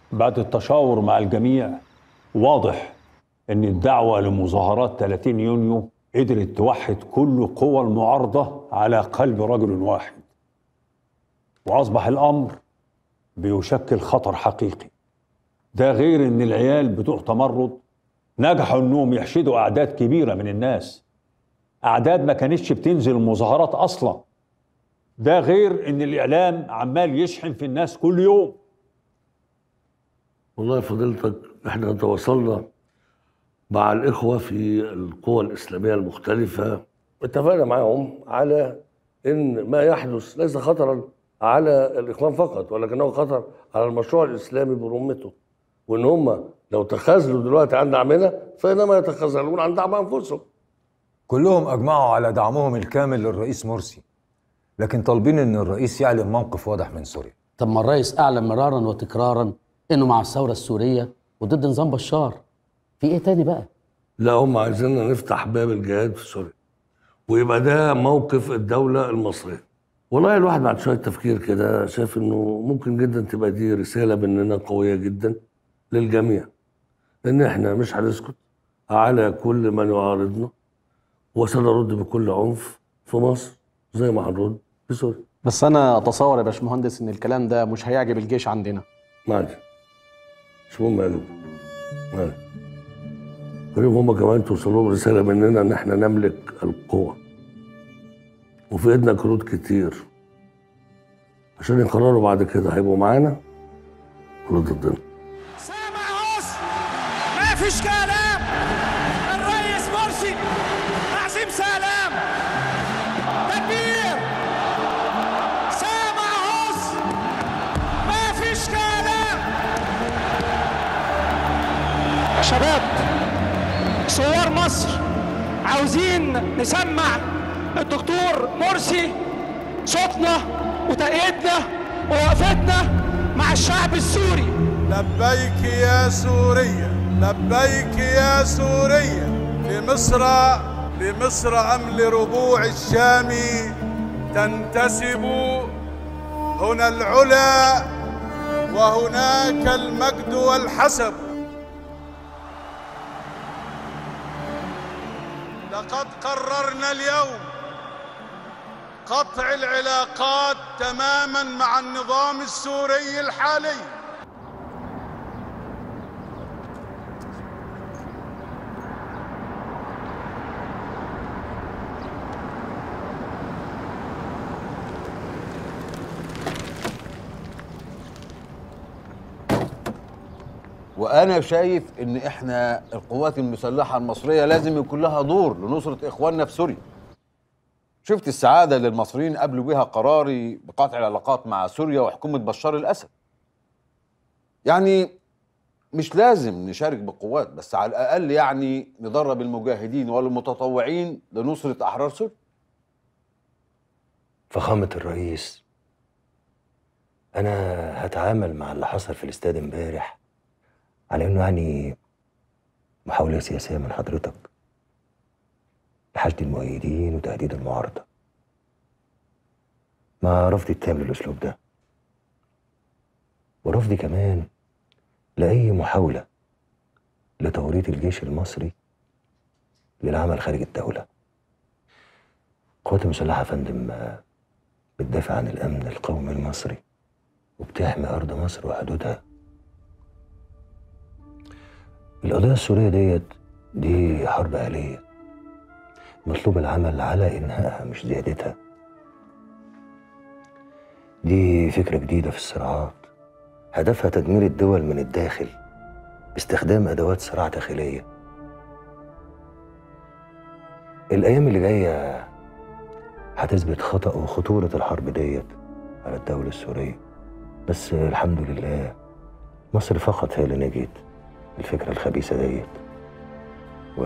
بعد التشاور مع الجميع واضح ان الدعوه لمظاهرات 30 يونيو قدرت توحد كل قوى المعارضه على قلب رجل واحد واصبح الامر بيشكل خطر حقيقي ده غير ان العيال بتوع تمرد نجحوا انهم يحشدوا اعداد كبيره من الناس اعداد ما كانتش بتنزل المظاهرات اصلا ده غير ان الاعلام عمال يشحن في الناس كل يوم والله فضيلتك احنا تواصلنا مع الإخوة في القوى الإسلامية المختلفة اتفقنا معهم على إن ما يحدث ليس خطرا على الإخوان فقط ولكنه خطر على المشروع الإسلامي برمته وإن هم لو تخاذلوا دلوقتي عن دعمنا فإنما يتخاذلون عن دعم أنفسهم كلهم أجمعوا على دعمهم الكامل للرئيس مرسي لكن طالبين إن الرئيس يعلن موقف واضح من سوريا طب ما الرئيس اعلن مرارا وتكرارا انه مع الثوره السوريه وضد نظام بشار في ايه تاني بقى لا هم عايزيننا نفتح باب الجهاد في سوريا ويبقى ده موقف الدولة المصرية والله الواحد بعد شوية تفكير كده شايف انه ممكن جدا تبقى دي رسالة مننا قوية جدا للجميع ان احنا مش هنسكت على كل من يعارضنا وسنرد بكل عنف في مصر زي ما هنرد في سوريا بس انا اتصور يا باشمهندس ان الكلام ده مش هيعجب الجيش عندنا معلش مش مهم يا معلش خليهم هم كمان توصل لهم رساله مننا ان احنا نملك القوه وفي ايدنا كروت كتير عشان يقرروا بعد كده هيبقوا معانا ولا ضدنا ما فيش كلام الرئيس مرسي عظيم سلام تكبير سامع هوس ما فيش كلام شباب ثوار مصر عاوزين نسمع الدكتور مرسي صوتنا وتأييدنا ووقفتنا مع الشعب السوري لبيك يا سوريا لبيك يا سوريا لمصر لمصر أم لربوع الشام تنتسب هنا العلا وهناك المجد والحسب لقد قررنا اليوم قطع العلاقات تماما مع النظام السوري الحالي وانا شايف ان احنا القوات المسلحه المصريه لازم يكون لها دور لنصره اخواننا في سوريا شفت السعاده اللي المصريين قبلوا بيها قراري بقطع العلاقات مع سوريا وحكومه بشار الاسد يعني مش لازم نشارك بالقوات بس على الاقل يعني ندرب المجاهدين والمتطوعين لنصره احرار سوريا فخامة الرئيس أنا هتعامل مع اللي حصل في الاستاد امبارح على إنه يعني محاولة سياسية من حضرتك لحشد المؤيدين وتهديد المعارضة مع رفضي التام للأسلوب ده ورفضي كمان لأي محاولة لتوريط الجيش المصري للعمل خارج الدولة القوات المسلحة يا فندم آه، بتدافع عن الأمن القومي المصري وبتحمي أرض مصر وحدودها القضية السورية ديت دي حرب أهلية مطلوب العمل على إنهائها مش زيادتها دي فكرة جديدة في الصراعات هدفها تدمير الدول من الداخل باستخدام أدوات صراع داخلية الأيام اللي جاية هتثبت خطأ وخطورة الحرب ديت على الدولة السورية بس الحمد لله مصر فقط هي اللي نجت الفكرة الخبيثة ديت و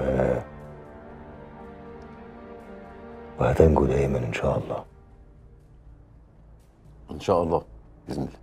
وهتنجو دايما إن شاء الله ان شاء الله باذن الله